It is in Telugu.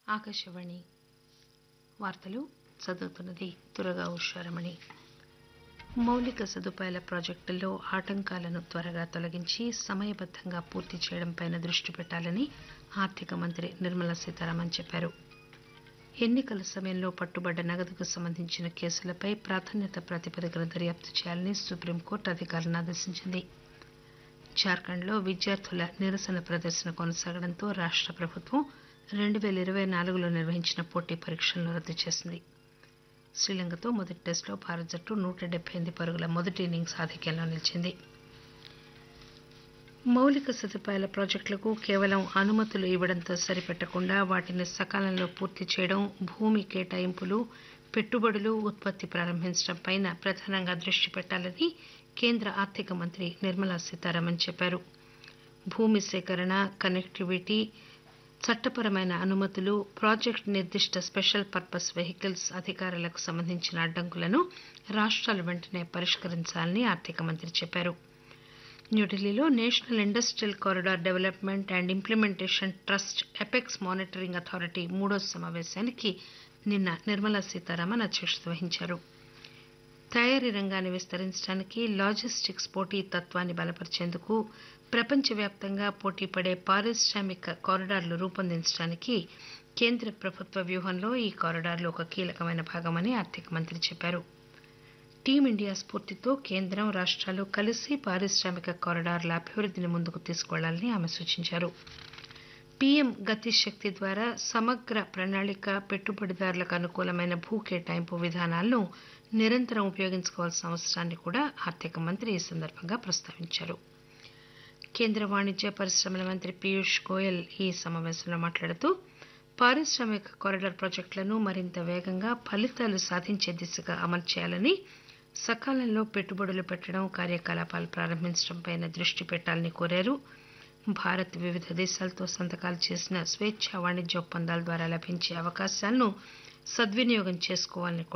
ఆకాశవాణి వార్తలు చదువుతున్నది దురగా ఉషారమణి మౌలిక సదుపాయాల ప్రాజెక్టుల్లో ఆటంకాలను త్వరగా తొలగించి సమయబద్దంగా పూర్తి చేయడంపై దృష్టి పెట్టాలని ఆర్థిక మంత్రి నిర్మలా సీతారామన్ చెప్పారు ఎన్నికల సమయంలో పట్టుబడ్డ నగదుకు సంబంధించిన కేసులపై ప్రాధాన్యత ప్రాతిపదికన దర్యాప్తు చేయాలని సుప్రీంకోర్టు అధికారులను ఆదేశించింది జార్ఖండ్లో విద్యార్థుల నిరసన ప్రదర్శన కొనసాగడంతో రాష్ట ప్రభుత్వం రెండు పేల ఇరవై నాలుగులో నిర్వహించిన పోటీ పరీక్షలను రద్దు చేసింది శ్రీలంకతో మొదటి టెస్టులో భారత జట్టు నూట డెబ్బై ఎనిమిది పరుగుల మొదటి ఇన్నింగ్స్ ఆధిక్యంలో నిలిచింది మౌలిక సదుపాయాల ప్రాజెక్టులకు కేవలం అనుమతులు ఇవ్వడంతో సరిపెట్టకుండా వాటిని సకాలంలో పూర్తి చేయడం భూమి కేటాయింపులు పెట్టుబడులు ఉత్పత్తి ప్రారంభించడంపై ప్రధానంగా దృష్టి పెట్టాలని కేంద్ర ఆర్థిక మంత్రి నిర్మలా సీతారామన్ చెప్పారు భూమి సేకరణ కనెక్టివిటీ చట్టపరమైన అనుమతులు ప్రాజెక్టు నిర్దిష్ట స్పెషల్ పర్పస్ వెహికల్స్ అధికారాలకు సంబంధించిన అడ్డంకులను రాష్టాలు వెంటనే పరిష్కరించాలని ఆర్థిక మంత్రి చెప్పారు న్యూఢిల్లీలో national industrial corridor development and implementation trust apex monitoring authority మూడో సమావేశానికి నిన్న నిర్మలా సీతారామన్ అధ్యక్షత వహించారు తయారీ రంగాన్ని విస్తరించడానికి లాజిస్టిక్స్ పోటీతత్వాన్ని బలపరిచేందుకు ప్రపంచవ్యాప్తంగా పోటీపడే పారిశ్రామిక కారిడార్లు రూపొందించడానికి కేంద్ర ప్రభుత్వ వ్యూహంలో ఈ కారిడార్లు ఒక కీలకమైన భాగమని ఆర్థిక మంత్రి చెప్పారు టీమిండియా స్ఫూర్తితో కేంద్రం రాష్టాలు కలిసి పారిశ్రామిక కారిడార్ల అభివృద్దిని ముందుకు తీసుకువెళ్లాలని ఆమె సూచించారు పీఎం గతి శక్తి ద్వారా సమగ్ర ప్రణాళిక పెట్టుబడిదారులకు అనుకూలమైన భూ కేటాయింపు విధానాలను నిరంతరం ఉపయోగించుకోవాల్సిన అవసరాన్ని కూడా ఆర్థిక మంత్రి ఈ సందర్భంగా ప్రస్తావించారు కేంద్ర వాణిజ్య పరిశ్రమల మంత్రి పీయూష్ గోయల్ ఈ సమావేశంలో మాట్లాడుతూ పారిశ్రామిక కారిడార్ ప్రాజెక్టులను మరింత వేగంగా ఫలితాలు సాధించే దిశగా అమలు చేయాలని సకాలంలో పెట్టుబడులు పెట్టడం కార్యకలాపాలు ప్రారంభించడంపై దృష్టి పెట్టాలని కోరారు భారత్ వివిధ దేశాలతో సంతకాలు చేసిన స్వేచ్ఛా వాణిజ్య ఒప్పందాల ద్వారా లభించే అవకాశాలను సద్వినియోగం చేసుకోవాలని